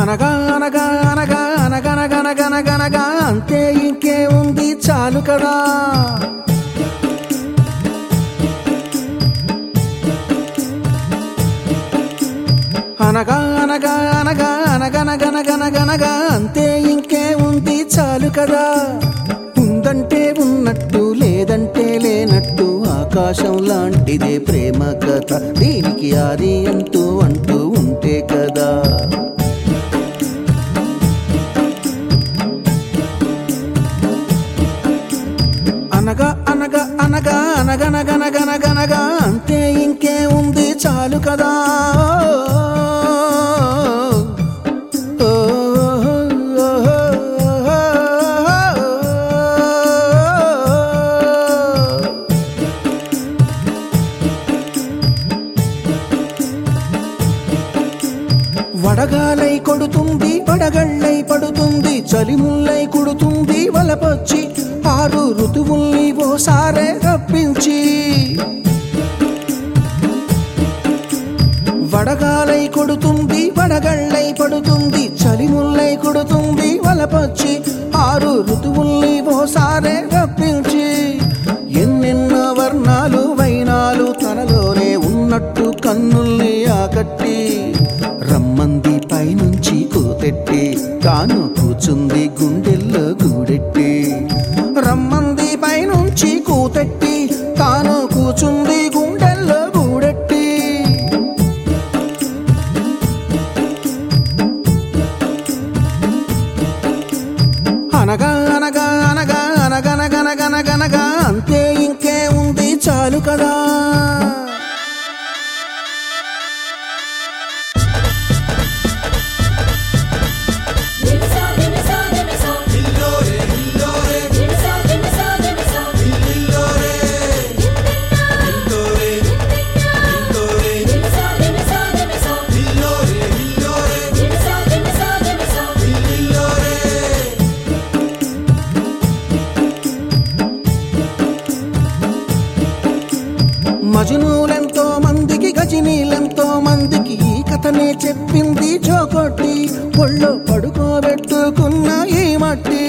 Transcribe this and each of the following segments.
అనగా అనగా అనగా అనగనగనగనగనగా అంతే ఇంకే ఉంది చాలు కదా అనగా అనగా అనగా అనగనగనగనగనగా అంతే ఇంకే ఉంది చాలు కదా ఉందంటే ఉన్నట్టు లేదంటే లేనట్టు ఆకాశం లాంటిదే ప్రేమ కథ దీనికి ఆది అంటూ అంటూ ఉంటే కదా అనగా అనగా అనగా అనగనగనగనగనగా అంతే ఇంకే ఉంది చాలు కదా ఓ, ఓ, ఓ. వడగాలై కొడుతుంది వడగళ్ళై పడుతుంది చలిముల్లై కుడుతుంది వలపొచ్చి ఆరు ఋతువుల్ని ఓసారే రప్పించి వడగాలై కొడుతుంది వడగళ్ళై పడుతుంది చలిముల్లై కొడుతుంది వలపొచ్చి ఆరు ఋతువుల్ని ఓసారే రప్పించి ఎన్నెన్నో వర్ణాలు వైనాలు తనలోనే ఉన్నట్టు కన్నుల్ని ఆకట్టి రమ్మంది పైనుంచి కూతెట్టి తాను కూచుంది గుండెల్లో గూడెట్టి రమ్మంది పైనుంచి కూతెట్టి తాను కూచుంది గుండెల్లో గూడెట్టి అనగా అనగా అనగా అనగనగనగనగనగా అంతే ఇంకే ఉంది చాలు కదా నిమిషా నిమిషా నిమిషా నిల్లోరే నిల్లోరే నిమిషా నిమిషా నిమిషా నిల్లోరే నిల్లోరే నిల్లోరే నిమిషా నిమిషా నిమిషా నిల్లోరే నిల్లోరే నిమిషా నిమిషా నిమిషా నిల్లోరే మజునూలెంతో మందికి గజనీలెంతో మందికి ఈ కథనే చెప్పింది జోకొట్టి ఒళ్ళో పడుకోబెట్టుకున్న ఈ మట్టి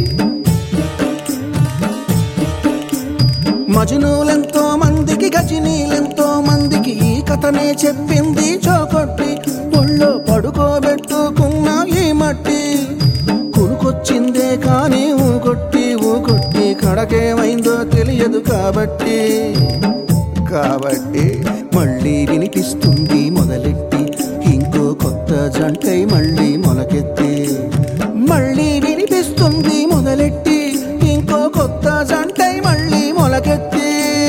మజునూలెంతో మందికి గజనీలెంతో మందికి ఈ కథనే చెప్పింది చోకొట్టి ఒళ్ళో పడుకోబెట్టుకున్న ఈ మట్టి కునుకొచ్చిందే కానీ ఊకొట్టి ఊకొట్టి కడకేమైందో తెలియదు కాబట్టి కాబట్టి మళ్ళీ వినిపిస్తుంది మొదలెట్టి ఇంకో కొత్త జంటై మళ్ళీ మొలకెత్తి మళ్ళీ వినిపిస్తుంది మొదలెట్టి ఇంకో కొత్త జంటై మళ్ళీ మొలకెత్తి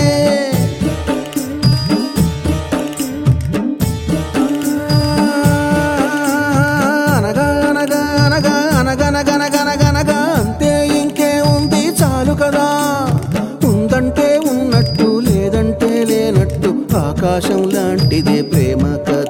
అనగా అనగా అనగా అనగనగనగనగనగా అంతే ఇంకే ఉంది చాలు కదా ఉందంటే ఉన్నట్టు లేదంటే లేనట్టు ఆకాశం లాంటిదే ప్రేమ కథ